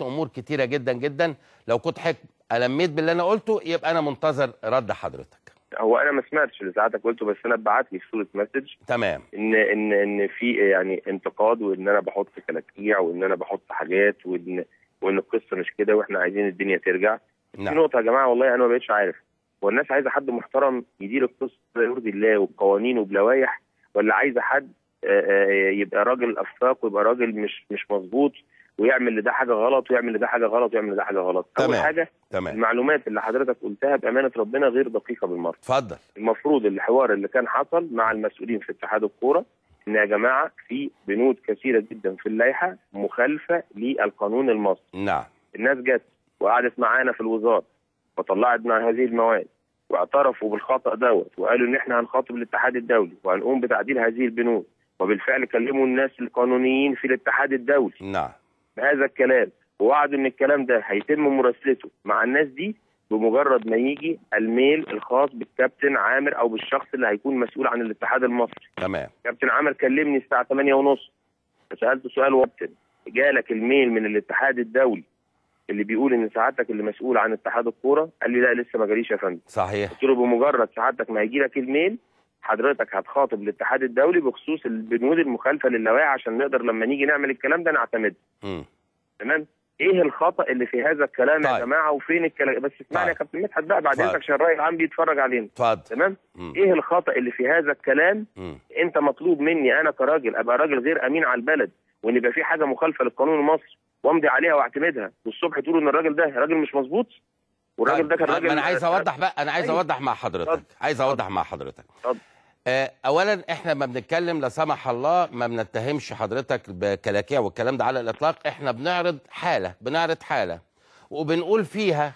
وضحت امور كتيره جدا جدا لو كنت حضرتك الميت باللي انا قلته يبقى انا منتظر رد حضرتك هو انا ما سمعتش اللي ساعتك قلته بس انا اتبعت لي في صوره مسج تمام ان ان ان في يعني انتقاد وان انا بحط كلاكيع وان انا بحط حاجات وان وان القصه مش كده واحنا عايزين الدنيا ترجع في نعم نقطه يا جماعه والله انا ما بقتش عارف هو الناس عايزه حد محترم يدير القصه يرضي الله وبقوانين وبلوائح ولا عايزه حد آه، آه، يبقى راجل افاق ويبقى راجل مش مش مظبوط ويعمل لده حاجه غلط ويعمل لده حاجه غلط ويعمل لده حاجه غلط اول تمام. حاجه تمام المعلومات اللي حضرتك قلتها بامانه ربنا غير دقيقه بالمره اتفضل المفروض الحوار اللي كان حصل مع المسؤولين في اتحاد الكوره ان يا جماعه في بنود كثيره جدا في اللائحه مخالفه للقانون المصري نعم الناس جت وقعدت معانا في الوزاره وطلعت مع هذه المواد واعترفوا بالخطا دوت وقالوا ان احنا هنخاطب الاتحاد الدولي وهنقوم بتعديل هذه البنود وبالفعل كلموا الناس القانونيين في الاتحاد الدولي نعم بهذا الكلام ووعدوا ان الكلام ده هيتم مراسلته مع الناس دي بمجرد ما يجي الميل الخاص بالكابتن عامر او بالشخص اللي هيكون مسؤول عن الاتحاد المصري تمام كابتن عامر كلمني الساعه 8 ونص فسالته سؤال وقت جالك الميل من الاتحاد الدولي اللي بيقول ان سعادتك اللي مسؤول عن اتحاد الكوره قال لي لا لسه ما جاليش يا فندم صحيح قلت له بمجرد سعادتك ما هيجي لك الميل حضرتك هتخاطب الاتحاد الدولي بخصوص البنود المخالفه للوائح عشان نقدر لما نيجي نعمل الكلام ده نعتمد مم. تمام ايه الخطا اللي في هذا الكلام طيب. يا جماعه وفين الكلام بس اسمعني يا طيب. كابتن مدحت بقى بعد طيب. اذنك عشان الراي العام بيتفرج علينا اتفضل تمام مم. ايه الخطا اللي في هذا الكلام مم. انت مطلوب مني انا كراجل ابقى راجل غير امين على البلد وان يبقى في حاجه مخالفه للقانون المصري وامضي عليها واعتمدها والصبح تقولوا ان الراجل ده راجل مش مظبوط والراجل ده كان طيب، راجل ما انا عايز اوضح بقى انا عايز أيوة. اوضح مع حضرتك اتفضل. عايز اوضح مع حضرتك اتفضل. آه، اولا احنا ما بنتكلم لا سمح الله ما بنتهمش حضرتك بكلاكيع والكلام ده على الاطلاق احنا بنعرض حاله بنعرض حاله وبنقول فيها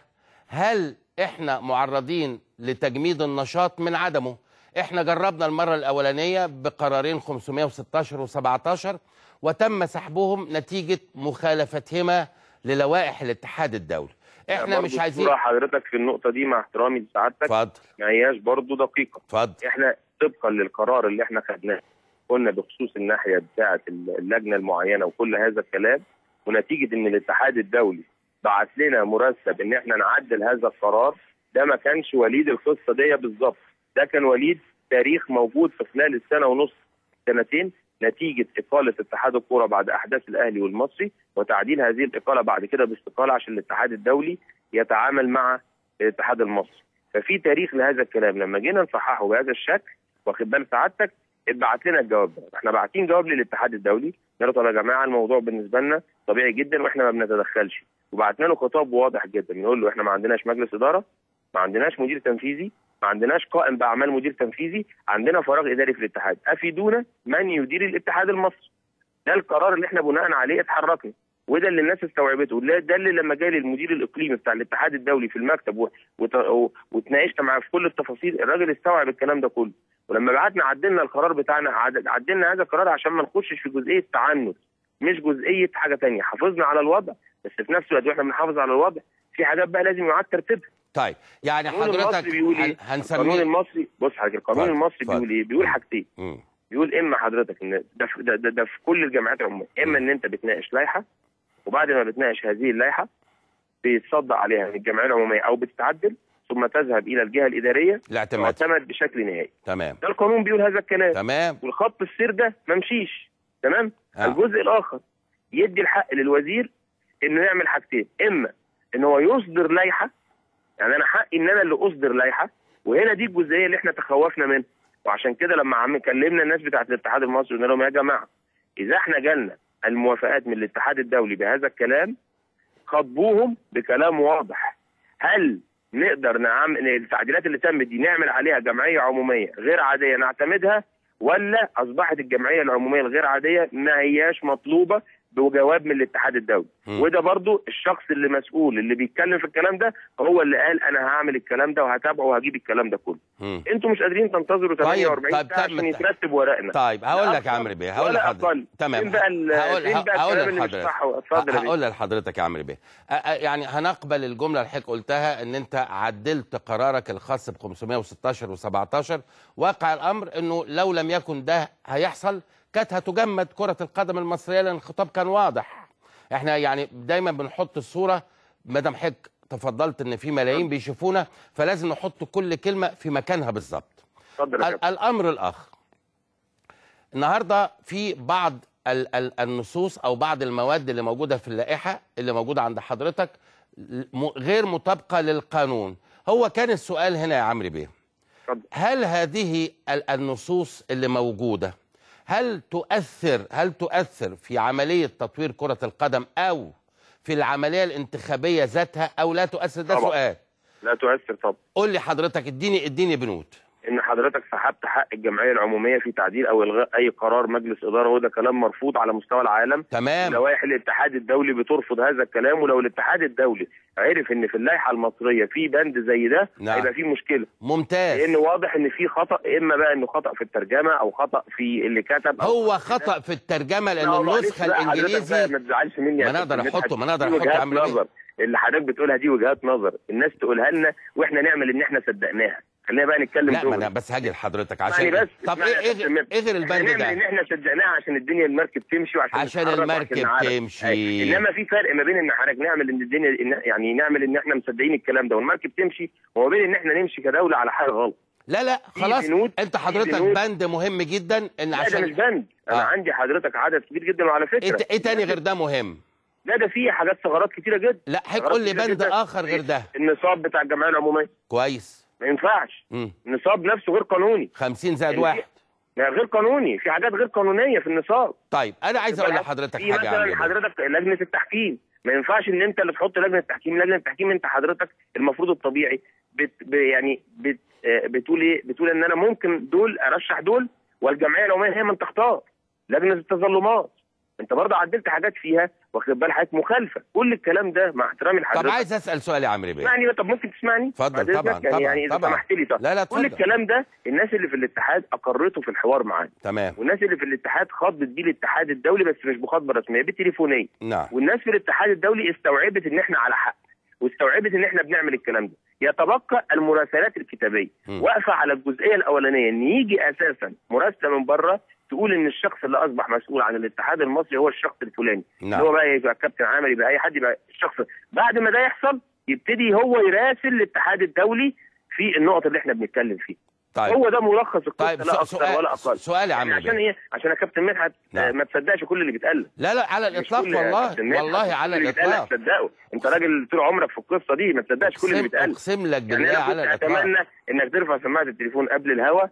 هل احنا معرضين لتجميد النشاط من عدمه احنا جربنا المره الاولانيه بقرارين 516 و17 وتم سحبهم نتيجه مخالفتهما للوائح الاتحاد الدولي احنا برضو مش عايزين الصورة حضرتك في النقطه دي مع احترامي لسعادتك اتفضل ما هياش برضو دقيقه اتفضل احنا طبقا للقرار اللي احنا خدناه قلنا بخصوص الناحيه بتاعه اللجنه المعينه وكل هذا الكلام ونتيجه ان الاتحاد الدولي بعت لنا مرتب ان احنا نعدل هذا القرار ده ما كانش وليد القصه دي بالظبط ده كان وليد تاريخ موجود في خلال السنه ونص سنتين نتيجه اقاله اتحاد الكوره بعد احداث الاهلي والمصري وتعديل هذه الاقاله بعد كده باستقاله عشان الاتحاد الدولي يتعامل مع الاتحاد المصري ففي تاريخ لهذا الكلام لما جينا نصححه بهذا الشكل واخد بال سعادتك اتبعت لنا الجواب ده احنا باعتين جواب للاتحاد الدولي قالوا طب يا جماعه الموضوع بالنسبه لنا طبيعي جدا واحنا ما بنتدخلش وبعتنا له خطاب واضح جدا نقول له احنا ما عندناش مجلس اداره ما عندناش مدير تنفيذي ما عندناش قائم باعمال مدير تنفيذي عندنا فراغ اداري في الاتحاد افيدونا من يدير الاتحاد المصري ده القرار اللي احنا بناء عليه اتحركنا وده اللي الناس استوعبته وده- ده اللي لما جالي المدير الاقليمي بتاع الاتحاد الدولي في المكتب و- وت- و- واتناقشت معاه في كل التفاصيل الراجل استوعب الكلام ده كله ولما بعتنا عدلنا القرار بتاعنا عد- عدلنا هذا القرار عشان ما نخشش في جزئيه تعنت مش جزئيه حاجه تانية حافظنا على الوضع بس في نفس الوقت واحنا بنحافظ على الوضع في حاجات بقى لازم يعاد ترتيبها طيب يعني القانون حضرتك المصري بيقول هن- ايه؟ القانون هنسميه المصري بص حضرتك القانون اتفضل، المصري اتفضل. بيقول ايه؟ بيقول حاجتين مم. بيقول اما حضرتك ان ده في- ده, ده, ده في كل الجامعات العموميه اما ان انت بتناقش لائحه وبعد ما بتناقش هذه اللائحه بيتصدق عليها من الجمعيه العموميه او بتتعدل ثم تذهب الى الجهه الاداريه الاعتماد تعتمد بشكل نهائي تمام ده القانون بيقول هذا الكلام تمام والخط السير ده ما مشيش تمام آه. الجزء الاخر يدي الحق للوزير انه يعمل حاجتين اما ان هو يصدر لائحه يعني انا حقي ان انا اللي اصدر لائحه وهنا دي الجزئيه اللي احنا تخوفنا منها وعشان كده لما عم كلمنا الناس بتاعت الاتحاد المصري قلنا لهم يا جماعه اذا احنا جالنا الموافقات من الاتحاد الدولي بهذا الكلام خاطبوهم بكلام واضح هل نقدر نعمل التعديلات اللي تمت دي نعمل عليها جمعيه عموميه غير عاديه نعتمدها ولا اصبحت الجمعيه العموميه الغير عاديه ما هياش مطلوبه بجواب من الاتحاد الدولي مم. وده برضو الشخص اللي مسؤول اللي بيتكلم في الكلام ده هو اللي قال انا هعمل الكلام ده وهتابعه وهجيب الكلام ده كله مم. انتوا مش قادرين تنتظروا طيب، 48 طيب، ساعه طب عشان مت- يترتب ورقنا طيب هقول لا لك يا أكتر عمرو بيه هقول ولا لحضرتك أقل. تمام فين بقى ال- هقول فين بقى هقول الكلام اللي مش لحضرتك صح اتفضل يا بيه. هقول لحضرتك يا عمرو بيه أ- أ- يعني هنقبل الجمله اللي حضرتك قلتها ان انت عدلت قرارك الخاص ب 516 و17 واقع الامر انه لو لم يكن ده هيحصل كانت هتجمد كره القدم المصريه لان الخطاب كان واضح احنا يعني دايما بنحط الصوره مدام حضرتك تفضلت ان في ملايين بيشوفونا فلازم نحط كل كلمه في مكانها بالظبط اتفضل يا ال- كابتن الامر الاخر النهارده في بعض ال- ال- النصوص او بعض المواد اللي موجوده في اللائحه اللي موجوده عند حضرتك م- غير مطابقه للقانون هو كان السؤال هنا يا عمرو بيه اتفضل. هل هذه ال- النصوص اللي موجوده هل تؤثر هل تؤثر في عمليه تطوير كره القدم او في العمليه الانتخابيه ذاتها او لا تؤثر ده طبعا. سؤال لا تؤثر طبعا قول لي حضرتك اديني اديني بنود ان حضرتك سحبت حق الجمعيه العموميه في تعديل او الغاء اي قرار مجلس اداره وده كلام مرفوض على مستوى العالم تمام لوائح الاتحاد الدولي بترفض هذا الكلام ولو الاتحاد الدولي عرف ان في اللائحه المصريه في بند زي ده نعم. هيبقى في مشكله ممتاز لان واضح ان في خطا اما بقى انه خطا في الترجمه او خطا في اللي كتب أو هو خطأ في الترجمة لأن لا، معلش النسخة بقى، حضرتك بقى الإنجليزي ما تزعلش مني يا ما أنا كابتن أقدر مدحت. أحطه، ما أنا أقدر دي أحطه، وجهات أعمل إيه؟ نظر اللي حضرتك بتقولها دي وجهات نظر الناس تقولها لنا واحنا نعمل ان احنا صدقناها خلينا بقى نتكلم لا ما دغري. أنا بس هاجي لحضرتك اسمعني عشان بس طب اسمعني إيه يا إيه كابتن غير- مدحت. إيه غير البند هنعمل ان ده؟ احنا صدقناها عشان الدنيا المركب تمشي وعشان عشان نتحرك المركب وعشان نعرف. تمشي. أي. انما في فرق ما بين ان حضرتك نعمل ان الدنيا إن يعني نعمل ان احنا مصدقين الكلام ده والمركب تمشي وما بين ان احنا نمشي كدوله على حاجه غلط لا لا في خلاص بنود- أنت في حضرتك بنود. بند مهم جدا إن لا ده مش عشان بند انا آه. عندي حضرتك عدد كبير جدا وعلى فكره إيه إيه تاني غير ده مهم؟ لا ده في حاجات ثغرات كتيره جدا لا حضرتك ثغرات قول لي كتيرة بند جداً. آخر غير ده النصاب بتاع الجمعيه العموميه كويس ما ينفعش مم. النصاب نفسه غير قانوني 50 زائد يعني واحد لا غير قانوني في حاجات غير قانونيه في النصاب طيب أنا عايز أقول لحضرتك في حاجة يا مثلا عمرو بيه. حضرتك لجنه التحكيم ما ينفعش ان انت اللي تحط لجنه التحكيم لجنه التحكيم انت حضرتك المفروض الطبيعي بت ب يعني بت آه، بتقول ايه بتقول ان انا ممكن دول ارشح دول والجمعيه العموميه هي من تختار لجنه التظلمات انت برضه عدلت حاجات فيها واخد بال حضرتك مخالفه كل الكلام ده مع احترامي طب لحضرتك عايز أسأل سؤال يا عمرو بيه اسمعني طب ممكن تسمعني اتفضل بعد إذنك؟ طبعاً، يعني طبعاً، يعني اذا طبعاً. سمحت لي طب لا لا كل اتفضل الكلام ده الناس اللي في الاتحاد اقرته في الحوار معانا تمام والناس اللي في الاتحاد خاطبت بيه الاتحاد الدولي بس مش بخطبه رسميه بالتليفونيه نعم والناس في الاتحاد الدولي استوعبت ان احنا على حق واستوعبت ان احنا بنعمل الكلام ده يتبقى المراسلات الكتابيه مم. واقفه على الجزئيه الاولانيه ان يجي اساسا مراسله من بره تقول ان الشخص اللي اصبح مسؤول عن الاتحاد المصري هو الشخص الفلاني نعم. اللي هو بقى يبقى كابتن عامر يبقى اي حد يبقى الشخص بعد ما ده يحصل يبتدي هو يراسل الاتحاد الدولي في النقط اللي احنا بنتكلم فيها طيب هو ده ملخص القصه طيب لا سؤ- اكثر ولا سؤال اقل سؤال يا يعني عمرو عشان بيه ايه عشان يا كابتن مدحت نعم. آه، ما تصدقش كل اللي بيتقال لا لا على مش الإطلاق كل يا والله كابتن مدحت، والله كل على اللي بيتقال الإطلاق تصدقه انت راجل طول عمرك في القصه دي ما تصدقش كل اللي أقسم, بيتقال أقسم لك يعني بالله انا على كنت الإطلاق اتمنى انك ترفع سماعه التليفون قبل الهوا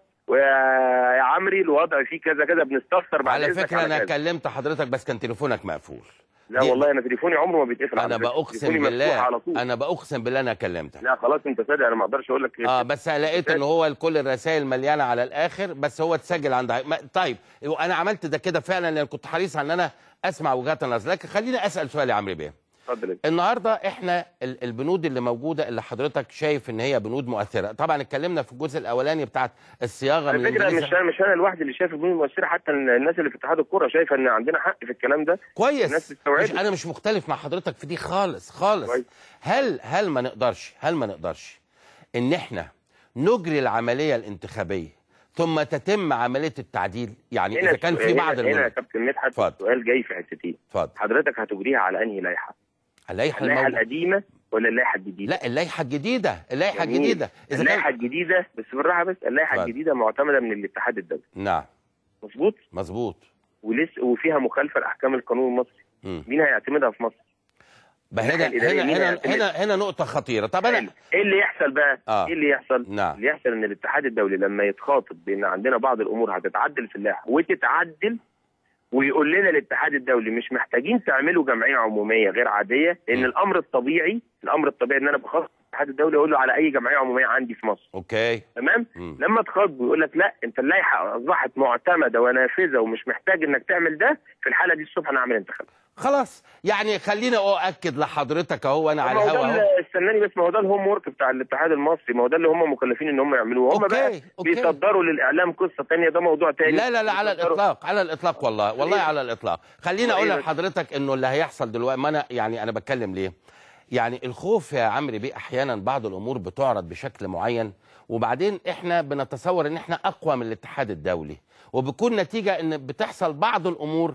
ويا عمري الوضع فيه كذا كذا بنستفسر بعد على إذنك فكرة أنا كذا. كلمت حضرتك بس كان تليفونك مقفول لا دي- والله انا تليفوني عمره ما بيتقفل على أنا فكرة. بأقسم تليفوني مفتوح بالله على طول أنا بأقسم بالله أنا كلمتك لا خلاص انت صادق انا ما اقدرش اقول لك غير اه كده. بس لقيت ان هو كل الرسائل مليانه على الاخر بس هو اتسجل عند ما- طيب انا عملت ده كده فعلا لان كنت حريص على ان انا اسمع وجهات النظر لكن خليني اسال سؤال يا عمرو بيه اتفضل انت. النهارده احنا ال- البنود اللي موجوده اللي حضرتك شايف ان هي بنود مؤثره طبعا اتكلمنا في الجزء الاولاني بتاعت الصياغه على من فكره الإنجليزي. مش انا مش انا الواحد اللي شايف البنود المؤثره حتى الناس اللي في اتحاد الكوره شايفه ان عندنا حق في الكلام ده الناس كويس تستوعبه. مش انا مش مختلف مع حضرتك في دي خالص خالص كويس. هل هل ما نقدرش هل ما نقدرش ان احنا نجري العمليه الانتخابيه ثم تتم عمليه التعديل يعني هنا اذا كان في السؤال- بعض هنا هنا يا المناطق كابتن مدحت اتفضل. السؤال جاي في حتتين اتفضل حضرتك هتجريها على انهي لائحه؟ اللائحه اللائحه الموجودة القديمه ولا اللائحه الجديده؟ لا اللائحه الجديده اللائحه جميل. الجديده اذا اللائحه كان الجديده بس بالراحه بس اللائحه اتفضل. الجديده معتمده من الاتحاد الدولي نعم مظبوط مظبوط ولسه وفيها مخالفه لاحكام القانون المصري مم. مين هيعتمدها في مصر؟ بقى هنا الناحية الإدارية هنا مين هنا هيعتمد؟ هنا هنا نقطه خطيره طب انا حلو. ايه اللي يحصل بقى؟ آه. ايه اللي يحصل؟ نعم. اللي يحصل ان الاتحاد الدولي لما يتخاطب بان عندنا بعض الامور هتتعدل في اللائحه وتتعدل ويقول لنا الاتحاد الدولي مش محتاجين تعملوا جمعيه عموميه غير عاديه لان م. الامر الطبيعي الامر الطبيعي ان انا بخاطب الاتحاد الدولي اقول له على اي جمعيه عموميه عندي في مصر اوكي تمام مم. لما تخاطب ويقول لك لا انت اللائحه اصبحت معتمده ونافذه ومش محتاج انك تعمل ده في الحاله دي الصبح انا هعمل انتخاب خلاص يعني خليني اؤكد لحضرتك اهو انا على ما هو الهوا ده اهو اللي- استناني بس ما هو ده الهوم ورك بتاع الاتحاد المصري ما هو ده اللي هم مكلفين ان هم يعملوه هم أوكي، بقى أوكي. بيصدروا للاعلام قصه ثانيه ده موضوع ثاني لا لا لا على الاطلاق على الاطلاق والله والله ليه؟ على الاطلاق خليني اقول ليه؟ لحضرتك انه اللي هيحصل دلوقتي ما انا يعني انا بتكلم ليه يعني الخوف يا عمرو بيه احيانا بعض الامور بتعرض بشكل معين وبعدين احنا بنتصور ان احنا اقوى من الاتحاد الدولي وبكون نتيجه ان بتحصل بعض الامور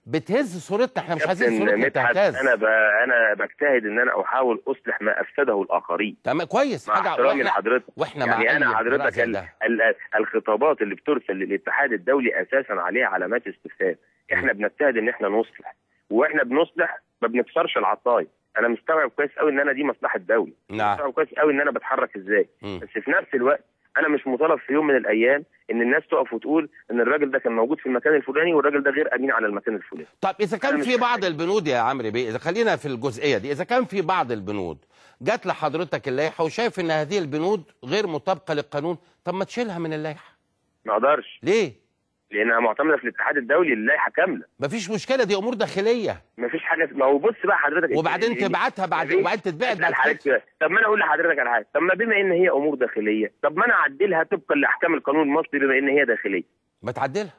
بتهز صورتنا احنا مش عايزين كابتن صورتنا مدحت تهتز انا ب... انا بجتهد ان انا احاول اصلح ما افسده الاخرين تمام كويس مع حاجه احترامي واحنا, لحضرتك واحنا مع يعني انا أي حضرتك رأي ال... ده. ال... الخطابات اللي بترسل للاتحاد الدولي اساسا عليها علامات استفهام احنا بنجتهد ان احنا نصلح واحنا بنصلح ما بنكسرش العصايه انا مستوعب كويس قوي ان انا دي مصلحه دوله نعم مستوعب كويس قوي ان انا بتحرك ازاي مم. بس في نفس الوقت انا مش مطالب في يوم من الايام ان الناس تقف وتقول ان الراجل ده كان موجود في المكان الفلاني والراجل ده غير امين على المكان الفلاني طب اذا كان أنا مش في بعض محتاج. البنود يا عمرو بيه اذا خلينا في الجزئيه دي اذا كان في بعض البنود جات لحضرتك اللائحه وشايف ان هذه البنود غير مطابقه للقانون طب ما تشيلها من اللائحه ما اقدرش ليه لانها معتمده في الاتحاد الدولي اللائحه كامله مفيش مشكله دي امور داخليه ما فيش حاجه ما هو بص بقى حضرتك وبعدين إيه- تبعتها بعد إيه؟ وبعدين تتبعت أسأل بعد حضرتك كده سؤال. طب ما انا اقول لحضرتك على حاجه طب ما بما ان هي امور داخليه طب ما انا اعدلها طبقا لاحكام القانون المصري بما ان هي داخليه ما تعدلها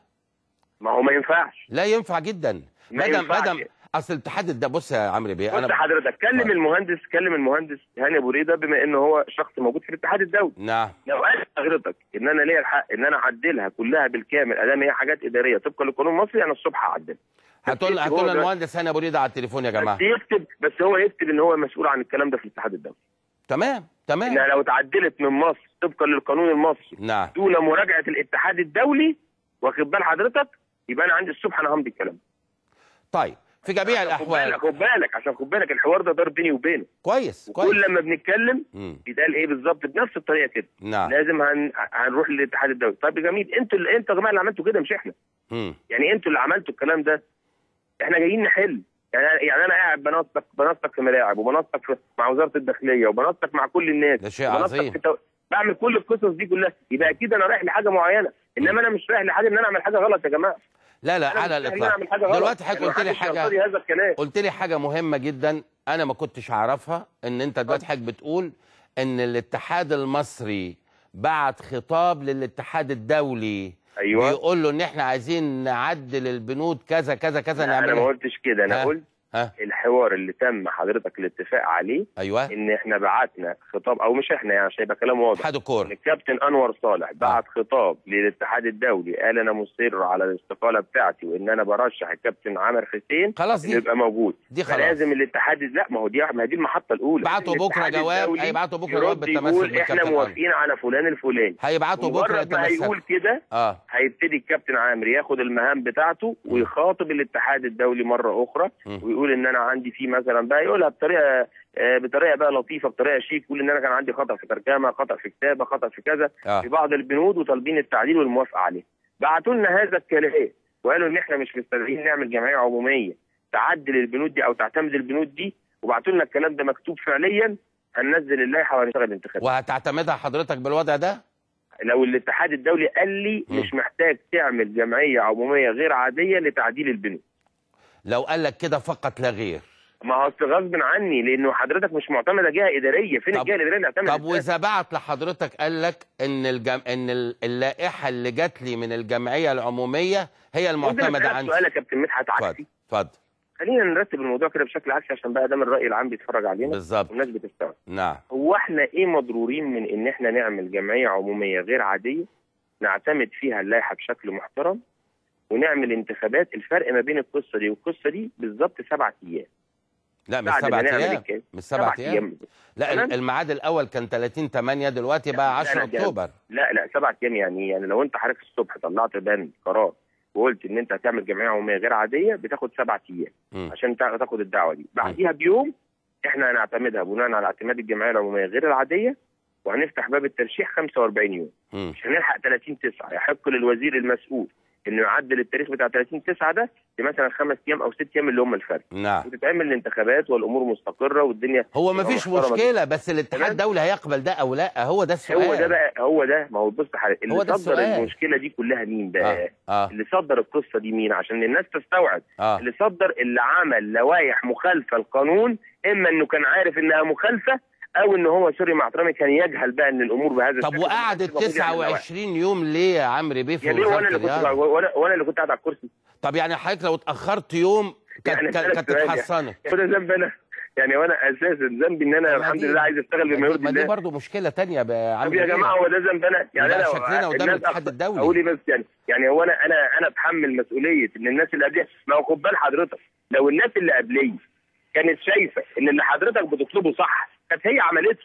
ما هو ما ينفعش لا ينفع جدا ما مدام ينفعش. مدام اصل الاتحاد ده بص يا عمرو بيه بص انا حضرتك كلم اتفضل. المهندس كلم المهندس هاني ابو ريده بما ان هو شخص موجود في الاتحاد الدولي نعم لو قال حضرتك ان انا ليا الحق ان انا اعدلها كلها بالكامل ادام هي حاجات اداريه طبقا للقانون المصري انا الصبح هعدلها هتقول بس هتقول هو ده- المهندس هاني ابو ريده على التليفون يا جماعه بس يكتب بس هو يكتب ان هو مسؤول عن الكلام ده في الاتحاد الدولي تمام تمام انها لو اتعدلت من مصر طبقا للقانون المصري نعم دون مراجعه الاتحاد الدولي واخد بال حضرتك يبقى انا عندي الصبح انا همضي الكلام طيب في جميع خد الاحوال بالك خد بالك عشان خد بالك الحوار ده دار بيني وبينه كويس كويس وكل لما بنتكلم مم. يتقال ايه بالظبط بنفس الطريقه كده نعم لازم هن... هنروح للاتحاد الدولي طب يا جميل انتوا اللي انتوا يا جماعه اللي عملتوا كده مش احنا مم. يعني انتوا اللي عملتوا الكلام ده احنا جايين نحل يعني يعني انا قاعد بنسق بنسق في ملاعب وبنسق في- مع وزاره الداخليه وبنسق مع كل الناس ده شيء وبنسق عظيم في تو... بعمل كل القصص دي كلها يبقى اكيد انا رايح لحاجه معينه انما انا مش رايح لحاجه ان انا اعمل حاجه غلط يا جماعه لا لا أنا على مش رايح إن أنا الاطلاق اعمل حاجه غلط دلوقتي حضرتك يعني قلت لي محدش حاجه يعترض هذا الكلام قلت لي حاجه مهمه جدا انا ما كنتش اعرفها ان انت دلوقتي حضرتك بتقول ان الاتحاد المصري بعت خطاب للاتحاد الدولي ايوه بيقول له ان احنا عايزين نعدل البنود كذا كذا كذا لا، انا ما نعمل قلتش كده انا ها؟ قلت ها الحوار اللي تم حضرتك الاتفاق عليه ايوه ان احنا بعتنا خطاب او مش احنا يعني عشان يبقى كلام واضح اتحاد ان الكوره الكابتن انور صالح بعت خطاب للاتحاد الدولي قال انا مصر على الاستقاله بتاعتي وان انا برشح الكابتن عامر حسين خلاص انه دي يبقى موجود دي خلاص فلازم الاتحاد لا ما هو دي ما هي دي المحطه الاولى بعتوا بكره الاتحاد جواب الدولي هيبعتوا بكره جواب يرد بالتمسك يقول احنا بالكابتن موافقين على فلان الفلاني هيبعتوا بكره مجرد ما يتمسك هيقول كده اه هيبتدي الكابتن عامر ياخد المهام بتاعته ويخاطب الاتحاد الدولي مره اخرى مم. ويقول ان انا عندي فيه مثلا بقى يقولها بطريقه آه، بطريقه بقى لطيفه بطريقه شيك يقول ان انا كان عندي خطا في ترجمه خطا في كتابه خطا في كذا اه في بعض البنود وطالبين التعديل والموافقه عليه بعتوا لنا هذا الكلام وقالوا ان احنا مش مستدعين نعمل جمعيه عموميه تعدل البنود دي او تعتمد البنود دي وبعتوا لنا الكلام ده مكتوب فعليا هننزل اللائحه وهنشتغل انتخابات وهتعتمدها حضرتك بالوضع ده لو الاتحاد الدولي قال لي مم. مش محتاج تعمل جمعيه عموميه غير عاديه لتعديل البنود لو قال لك كده فقط لا غير ما هو أصل غصب عني لانه حضرتك مش معتمده جهه اداريه فين طب- الجهه الاداريه اللي اعتمدت طب واذا بعت لحضرتك قال لك ان الجم... ان ال- اللائحه اللي جات لي من الجمعيه العموميه هي المعتمده عندي سؤال يا كابتن مدحت اتفضل عكسي اتفضل خلينا نرتب الموضوع كده بشكل عكسي عشان بقى دام الراي العام بيتفرج علينا بالظبط والناس بتستوعب نعم هو احنا ايه مضرورين من ان احنا نعمل جمعيه عموميه غير عاديه نعتمد فيها اللائحه بشكل محترم ونعمل انتخابات الفرق ما بين القصه دي والقصه دي بالظبط سبعة ايام لا مش بعد ما سبعة نعمل ايام الكلام مش سبعة سبعة ايام لا تمام؟ الميعاد الاول كان 30 8 دلوقتي لا، بقى لا، 10 لا، ده- اكتوبر لا لا سبعة ايام يعني يعني لو انت حضرتك الصبح طلعت بند قرار وقلت ان انت هتعمل جمعيه عموميه غير عاديه بتاخد سبعة ايام مم. عشان تا- تاخد الدعوه دي بعديها بيوم احنا هنعتمدها بناء على اعتماد الجمعيه العموميه غير العاديه وهنفتح باب الترشيح 45 يوم مم. مش هنلحق 30 9 يحق للوزير المسؤول انه يعدل التاريخ بتاع 30 9 ده لمثلا خمس ايام او ست ايام اللي هم الفرق نعم وتتعمل الانتخابات والامور مستقره والدنيا هو ما تبقى فيش محترمة مشكله بس الاتحاد تمام؟ الدولي هيقبل ده او لا هو ده السؤال هو ده بقى هو ده ما هو بص حضرتك هو ده اللي صدر السؤال. المشكله دي كلها مين بقى؟ اه اه اللي صدر القصه دي مين عشان الناس تستوعب اه اللي صدر اللي عمل لوائح مخالفه القانون اما انه كان عارف انها مخالفه او ان هو سوري مع احترامي كان يجهل بقى ان الامور بهذا طب الشكل. وقعدت المفروض يعمل لوائح. 29 يوم ليه يا عمرو بيه في يا ليه وانا وزاره اللي كنت الرياضه وانا وانا اللي كنت قاعد على الكرسي طب يعني حضرتك لو اتاخرت يوم كانت يعني كانت ثلاث كانت سؤال اتحسنت يا ده ذنب انا يعني وانا اساسا ذنبي ان انا ما الحمد دي- لله عايز اشتغل بما ما يرضي دي, ما دي الله برضه مشكله تانية ب- عم طب يا بيه. جماعه هو ده ذنب انا يعني لا، انا شكلنا قدام الناس الاتحاد أخطأ. الدولي. اقول إيه بس يعني يعني هو انا انا انا اتحمل مسؤوليه ان الناس اللي قبليه ما هو خد بال حضرتك لو الناس اللي قبليه كانت شايفه ان اللي حضرتك بتطلبه صح كانت هي عملته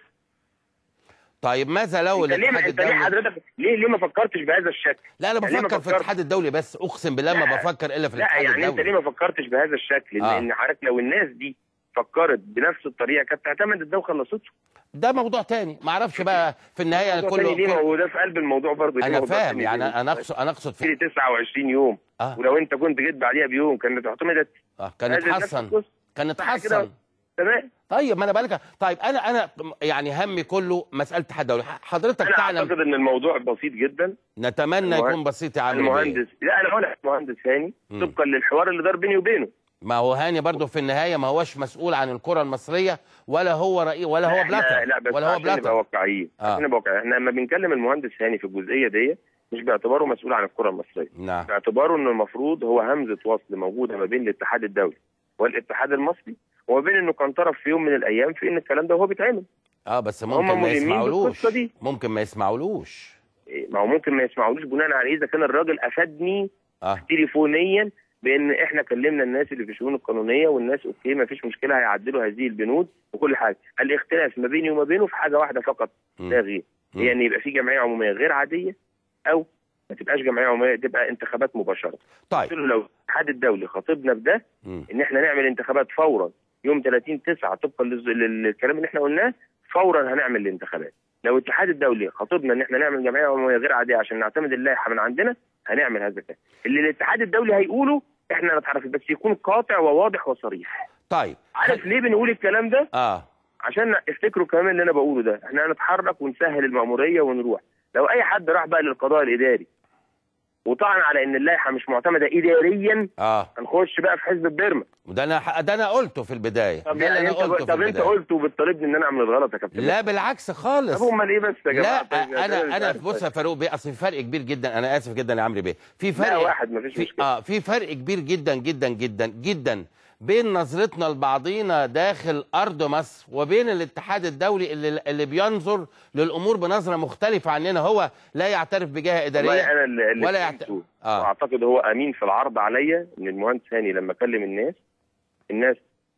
طيب ماذا لو انت ليه الاتحاد انت ليه الدولي حضرتك ليه ليه ما فكرتش بهذا الشكل؟ لا انا يعني ليه ما بفكر في فكرت؟ الاتحاد الدولي بس اقسم بالله ما لا. بفكر الا في لا الاتحاد يعني انت الدولي ليه ما فكرتش بهذا الشكل؟ ان آه. ان حضرتك لو الناس دي فكرت بنفس الطريقه كانت تعتمد الدوله خلصته ده موضوع تاني ما اعرفش بقى في النهايه موضوع كله تاني ليه ما كل- هو ده في قلب الموضوع برضه ليه انا موضوع فاهم تاني يعني ليه؟ انا اقصد انا اقصد في في 29 يوم اه ولو انت كنت جيت بعديها بيوم كانت اعتمدت اه كان هذه نفس اتحسن القصة. كان صح كده؟ اتحسن تمام طيب ما انا بالك طيب انا انا يعني همي كله مساله الاتحاد الدولي حضرتك انا تعلم اعتقد ان الموضوع بسيط جدا نتمنى المهن- يكون بسيط يا عم بيه. المهندس لا انا هقول لك مهندس هاني مم. طبقا للحوار اللي دار بيني وبينه ما هو هاني برضه في النهايه ما هوش مسؤول عن الكره المصريه ولا هو رئيس ولا هو إحنا- بلاتر لا بس ولا هو عشان نبقى بلاتر واقعيين آه. عشان نبقى واقعيين احنا لما بنكلم المهندس هاني في الجزئيه دي مش باعتباره مسؤول عن الكره المصريه نعم باعتباره ان المفروض هو همزه وصل موجوده ما بين الاتحاد الدولي والاتحاد المصري وما بين انه كان طرف في يوم من الايام في ان الكلام ده هو بيتعمل اه بس هم ممكن ما ملمين يسمعولوش بالقصة دي. ممكن ما يسمعولوش إيه، ما هو ممكن ما يسمعولوش بناء على ايه اذا كان الراجل افادني اه تليفونيا بان احنا كلمنا الناس اللي في الشؤون القانونيه والناس اوكي ما فيش مشكله هيعدلوا هذه البنود وكل حاجه الاختلاف ما بيني وما بينه في حاجه واحده فقط مم. لا غير مم. هي ان يبقى في جمعيه عموميه غير عاديه او ما تبقاش جمعيه عموميه تبقى انتخابات مباشره قلت طيب له لو الاتحاد الدولي خاطبنا بده مم. ان احنا نعمل انتخابات فورا يوم 30 9 طبقا للز- للكلام اللي احنا قلناه فورا هنعمل الانتخابات لو الاتحاد الدولي خاطبنا ان احنا نعمل جمعيه عموميه غير عاديه عشان نعتمد اللائحه من عندنا هنعمل هذا الكلام اللي الاتحاد الدولي هيقوله احنا نتعرف بس يكون قاطع وواضح وصريح طيب عارف ليه بنقول الكلام ده اه عشان افتكروا الكلام اللي انا بقوله ده احنا هنتحرك ونسهل المأمورية ونروح لو اي حد راح بقى للقضاء الاداري وطعن على ان اللائحه مش معتمده اداريا اه هنخش بقى في حزب البرمه ده انا ده انا قلته في البدايه طب ده اللي يعني انا انت قلته في طب انت البدايه قلت وبتطالبني ان انا اعمل الغلط يا كابتن لا بالعكس خالص طب امال ايه بس يا لا جماعه طيب يا انا جماعة، انا مش بص يا عارف. فاروق بيه اصل في فرق كبير جدا انا اسف جدا يا عمرو بيه في لا فرق واحد مفيش في مشكله اه في فرق كبير جدا جدا جدا جدا بين نظرتنا لبعضينا داخل ارض مصر وبين الاتحاد الدولي اللي اللي بينظر للامور بنظره مختلفه عننا هو لا يعترف بجهه والله اداريه انا اللي, اللي ولا يعت- فهمته آه. واعتقد هو امين في العرض عليا ان المهندس هاني لما كلم الناس الناس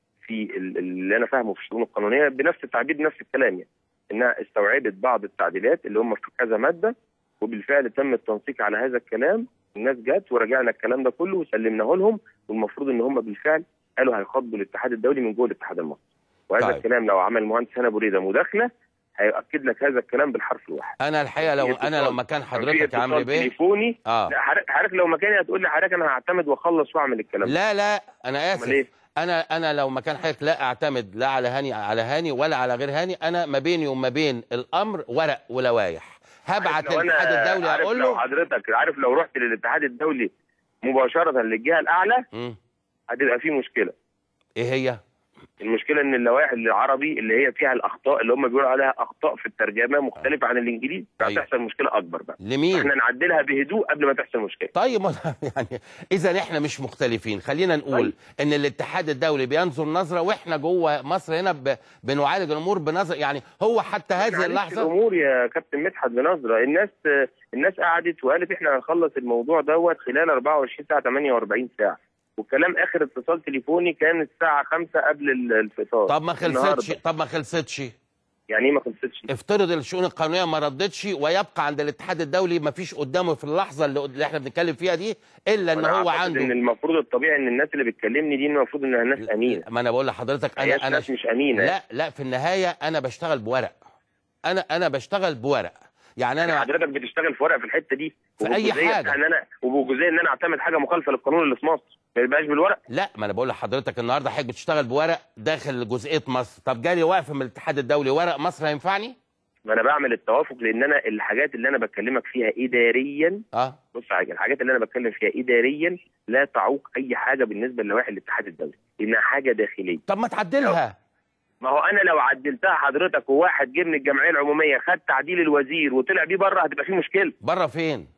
في ال- اللي انا فاهمه في الشؤون القانونيه بنفس التعبير بنفس الكلام يعني انها استوعبت بعض التعديلات اللي هم في كذا ماده وبالفعل تم التنسيق على هذا الكلام الناس جت وراجعنا الكلام ده كله وسلمناه لهم والمفروض ان هم بالفعل قالوا هيخاطبوا الاتحاد الدولي من جوه الاتحاد المصري وهذا طيب. طيب. الكلام لو عمل المهندس هنا بريده مداخله هيؤكد لك هذا الكلام بالحرف الواحد انا الحقيقه لو في اتصال. انا لو مكان كان في حضرتك يا عمرو اتصال بيه تليفوني اه لا حضرتك حضرتك لو مكاني هتقول لي حضرتك انا هعتمد واخلص واعمل الكلام ده لا لا انا امال اسف ايه؟ انا انا لو مكان حضرتك لا اعتمد لا على هاني على هاني ولا على غير هاني انا ما بيني وما بين الامر ورق ولوايح هبعت عارف لو أنا- للاتحاد الدولي عارف اقول لو له حضرتك عارف لو رحت للاتحاد الدولي مباشره للجهه الاعلى مم. هتبقى في مشكله ايه هي المشكله ان اللوائح العربي اللي هي فيها الاخطاء اللي هم بيقولوا عليها اخطاء في الترجمه مختلفه عن الانجليزي أيوة. هتحصل مشكله اكبر بقى لمين احنا نعدلها بهدوء قبل ما تحصل مشكله طيب ما- يعني اذا احنا مش مختلفين خلينا نقول طيب. ان الاتحاد الدولي بينظر نظره واحنا جوه مصر هنا ب... بنعالج الامور بنظر يعني هو حتى هذه معلش اللحظه الامور يا كابتن مدحت بنظره الناس الناس قعدت وقالت احنا هنخلص الموضوع دوت خلال 24 ساعه 48 ساعه والكلام اخر اتصال تليفوني كان الساعه 5 قبل ال- الفطار طب ما خلصتش النهاردة. طب ما خلصتش يعني ايه ما خلصتش افترض الشؤون القانونيه ما ردتش ويبقى عند الاتحاد الدولي ما فيش قدامه في اللحظه اللي, اللي احنا بنتكلم فيها دي الا ان وأنا هو أعتقد عنده ان المفروض الطبيعي ان الناس اللي بتكلمني دي المفروض انها ناس امينه ما انا بقول لحضرتك ما انا هياش انا ناس مش امينه لا لا في النهايه انا بشتغل بورق انا انا بشتغل بورق يعني يعني انا حضرتك بتشتغل في ورق في الحته دي في أي وبالجزئية حاجة. بتاع ان انا وبالجزئيه ان انا اعتمد حاجه مخالفه للقانون اللي في مصر ما يبقاش بالورق لا ما انا بقول لحضرتك النهارده حضرتك بتشتغل بورق داخل جزئيه مصر طب جالي واقف من الاتحاد الدولي ورق مصر هينفعني ما انا بعمل التوافق لان انا الحاجات اللي انا بكلمك فيها اداريا اه بص حاجه الحاجات اللي انا بتكلم فيها اداريا لا تعوق اي حاجه بالنسبه للوائح الاتحاد الدولي لانها حاجه داخليه طب ما تعدلها ما هو انا لو عدلتها حضرتك وواحد جه من الجمعيه العموميه خد تعديل الوزير وطلع بيه بره هتبقى في مشكله بره فين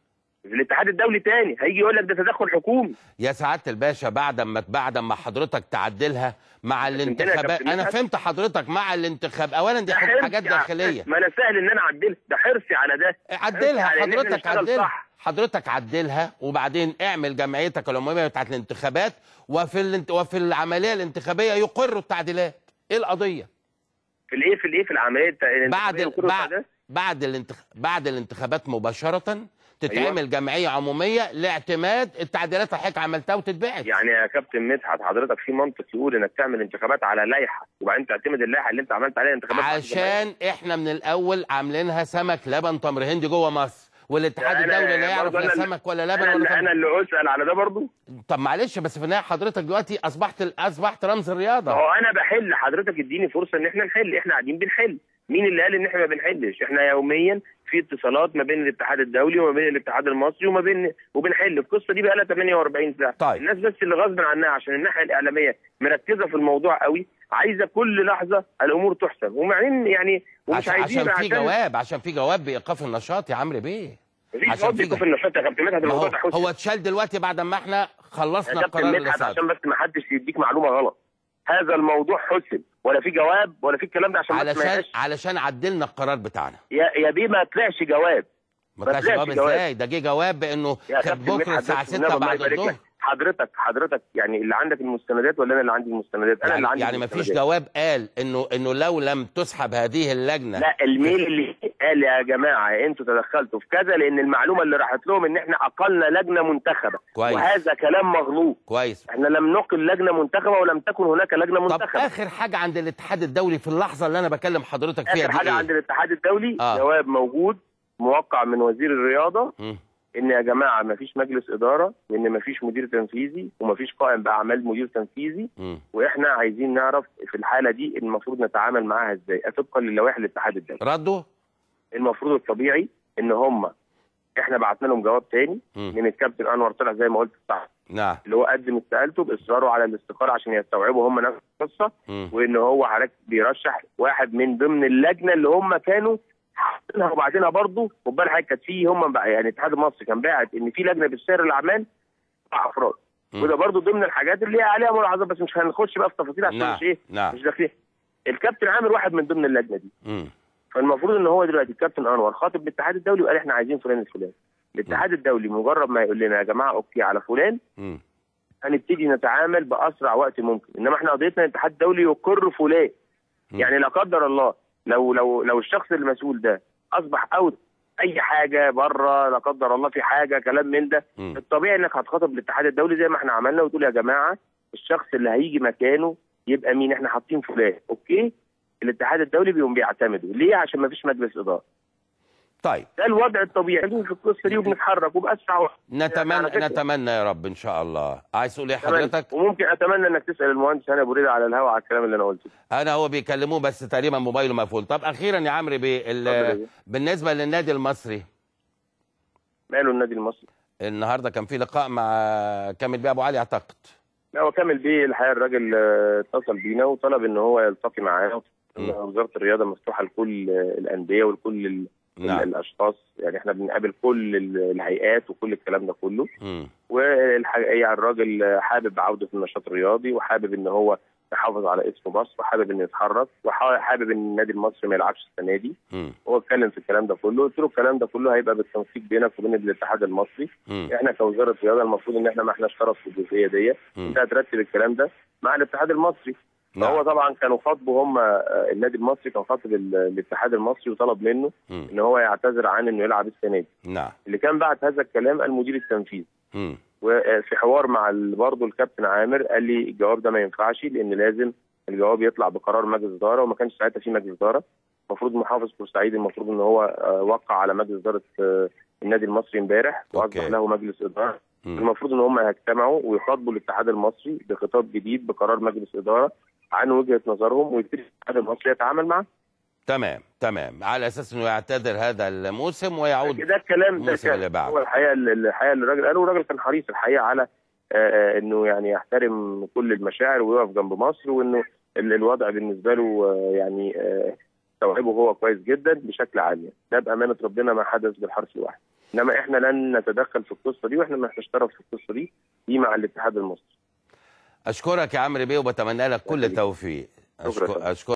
الاتحاد الدولي تاني هيجي يقول لك ده تدخل حكومي يا سعاده الباشا بعد ما بعد ما حضرتك تعدلها مع فهمتني يا الانتخابات كابتن انا مدحت؟ فهمت حضرتك مع الانتخاب اولا دي ده حرصي حاجات على- داخليه ما انا سهل ان انا اعدلها ده حرصي على ده عدلها على إن إحنا حضرتك نشتغل عدلها صح. حضرتك عدلها وبعدين اعمل جمعيتك العموميه بتاعت الانتخابات وفي الانت... وفي العمليه الانتخابيه يقروا التعديلات ايه القضيه في الايه في الايه في العمليه بتاع بعد الانتخابية ال... وكل بتاع بعد ده. بعد الانتخ... بعد الانتخابات مباشره تتعمل أيوة. جمعيه عموميه لاعتماد التعديلات اللي حضرتك عملتها وتتبعت يعني يا كابتن مدحت حضرتك في منطق يقول انك تعمل انتخابات على لائحه وبعدين تعتمد اللائحه اللي انت عملت عليها انتخابات بعد الجمعية. عشان احنا من الاول عاملينها سمك لبن تمر هندي جوه مصر والاتحاد أنا- الدولي لا يعرف برضه لا أنا اللي- سمك ولا لبن انا ولا اللي, تمر انا اللي اسال على ده برضه طب معلش بس في النهايه حضرتك دلوقتي اصبحت اصبحت رمز ما الرياضه هو انا بحل حضرتك اديني فرصه ان احنا نحل احنا قاعدين بنحل مين اللي قال ان احنا ما بنحلش احنا يوميا في اتصالات ما بين الاتحاد الدولي وما بين الاتحاد المصري وما بين وبنحل القصه دي بقى لها 48 ساعه طيب. الناس بس اللي غصب عنها عشان الناحيه الاعلاميه مركزه في الموضوع قوي عايزه كل لحظه الامور تحسن وبعدين يعني ومش عشان, عايزين عشان في جواب عشان في جواب بايقاف النشاط يا عمرو بيه مفيش عشان جواب في بيكون جو- في النشاط يا كابتن مدحت ما الموضوع هو ده حسن هو اتشال دلوقتي بعد ما احنا يا خلصنا كابتن القرار اللي مدحت صار عشان بس ما حدش يديك معلومه غلط هذا الموضوع حسن ولا في جواب ولا في الكلام ده عشان بس ما علشان يبقاش علشان عدلنا القرار بتاعنا يا يا بيه ما طلعش جواب ما ما طلعش طلعش جواب جواب. ازاي ده جه جواب بانه يا كان كابتن بكره مدحت الساعه بس 6 والنبي الله بعد يبارك لك. الظهر حضرتك حضرتك يعني اللي عندك المستندات ولا انا اللي عندي المستندات انا اللي يعني, عندي يعني ما فيش المستندات. جواب قال انه انه لو لم تسحب هذه اللجنه لا الميل اللي قال يا جماعه انتوا تدخلتوا في كذا لان المعلومه اللي راحت لهم ان احنا اقلنا لجنه منتخبه كويس. وهذا كلام مغلوط كويس احنا لم نقل لجنه منتخبه ولم تكن هناك لجنه طب منتخبه اخر حاجه عند الاتحاد الدولي في اللحظه اللي انا بكلم حضرتك فيها اخر دي حاجه إيه؟ عند الاتحاد الدولي آه. جواب موجود موقع من وزير الرياضه مم. ان يا جماعه ما فيش مجلس اداره وان ما فيش مدير تنفيذي وما فيش قائم باعمال مدير تنفيذي مم. واحنا عايزين نعرف في الحاله دي المفروض نتعامل معاها ازاي طبقا للوائح الاتحاد الدولي ردوا المفروض الطبيعي ان هم احنا بعتنا لهم جواب تاني مم. من الكابتن انور طلع زي ما قلت صح نعم اللي هو قدم استقالته باصراره على الاستقاله عشان يستوعبوا هم نفس القصه مم. وان هو حضرتك بيرشح واحد من ضمن اللجنه اللي هم كانوا حاطينها وبعدينها برضه خد بالك حضرتك كانت في هم بقى يعني الاتحاد المصري كان باعت ان في لجنه بالسير الاعمال سبع افراد مم. وده برضه ضمن الحاجات اللي هي عليها ملاحظات بس مش هنخش بقى في تفاصيل عشان نعم مش ايه نعم مش داخلين الكابتن عامر واحد من ضمن اللجنه دي مم. فالمفروض ان هو دلوقتي الكابتن انور خاطب الاتحاد الدولي وقال احنا عايزين فلان الفلاني الاتحاد الدولي مجرد ما يقول لنا يا جماعه اوكي على فلان مم. هنبتدي نتعامل باسرع وقت ممكن انما احنا قضيتنا الاتحاد الدولي يقر فلان مم. يعني لا قدر الله لو لو لو الشخص المسؤول ده اصبح اوت اي حاجه بره لا قدر الله في حاجه كلام من ده مم. الطبيعي انك هتخاطب الاتحاد الدولي زي ما احنا عملنا وتقول يا جماعه الشخص اللي هيجي مكانه يبقى مين احنا حاطين فلان اوكي الاتحاد الدولي بيقوم بيعتمدوا ليه عشان ما فيش مجلس اداره طيب ده الوضع الطبيعي في القصه دي وبنتحرك وباسرع وقت نتمنى على فكرة. نتمنى يا رب ان شاء الله عايز تقول ايه تمام. حضرتك وممكن اتمنى انك تسال المهندس هاني ابو رضا على الهواء على الكلام اللي انا قلته انا هو بيكلموه بس تقريبا موبايله مقفول طب اخيرا يا عمرو بيه ال- اتفضل يا بالنسبه للنادي المصري ماله النادي المصري النهارده كان في لقاء مع كامل بيه ابو علي اعتقد لا هو كامل بيه الحقيقه الراجل آه، اتصل بينا وطلب ان هو يلتقي معانا مم. وزاره الرياضه مفتوحه لكل آه، الانديه ولكل ال- نعم الاشخاص يعني احنا بنقابل كل ال- الهيئات وكل الكلام ده كله مم. والحقيقه الراجل حابب عوده النشاط الرياضي وحابب ان هو يحافظ على اسم مصر وحابب انه يتحرك وحابب ان النادي المصري ما يلعبش السنه دي مم. هو اتكلم في الكلام ده كله قلت له الكلام ده كله هيبقى بالتنسيق بينك وبين الاتحاد المصري مم. احنا كوزاره رياضه المفروض ان احنا ما احناش طرف في الجزئيه دي مم. انت هترتب الكلام ده مع الاتحاد المصري فهو نعم طبعا كانوا خاطبوا هم آه، النادي المصري كان خاطب ال- الاتحاد المصري وطلب منه مم. ان هو يعتذر عن انه يلعب السنه دي نعم اللي كان بعت هذا الكلام المدير التنفيذي مم. وفي حوار مع ال- برضه الكابتن عامر قال لي الجواب ده ما ينفعش لان لازم الجواب يطلع بقرار مجلس اداره وما كانش ساعتها في مجلس اداره المفروض محافظ بورسعيد المفروض ان هو آه، وقع على مجلس اداره آه، النادي المصري امبارح واصبح أوكي. له مجلس اداره مم. المفروض ان هم يجتمعوا ويخاطبوا الاتحاد المصري بخطاب جديد بقرار مجلس اداره عن وجهه نظرهم ويبتدي الاتحاد المصري يتعامل معاه تمام تمام على اساس انه يعتذر هذا الموسم ويعود ده الكلام ده الموسم كان اللي بعده. هو الحقيقه الحقيقه اللي الراجل قاله الراجل كان حريص الحقيقه على آه، آه، انه يعني يحترم كل المشاعر ويقف جنب مصر وانه ال- الوضع بالنسبه له آه، يعني آه، استوعبه هو كويس جدا بشكل عام يعني. ده بامانه ربنا ما حدث بالحرف الواحد انما احنا لن نتدخل في القصه دي واحنا ما احناش طرف في القصه دي دي مع الاتحاد المصري اشكرك يا عمرو بيه وبتمنى لك كل يخليك. التوفيق شكرا. أشكر- اشكرك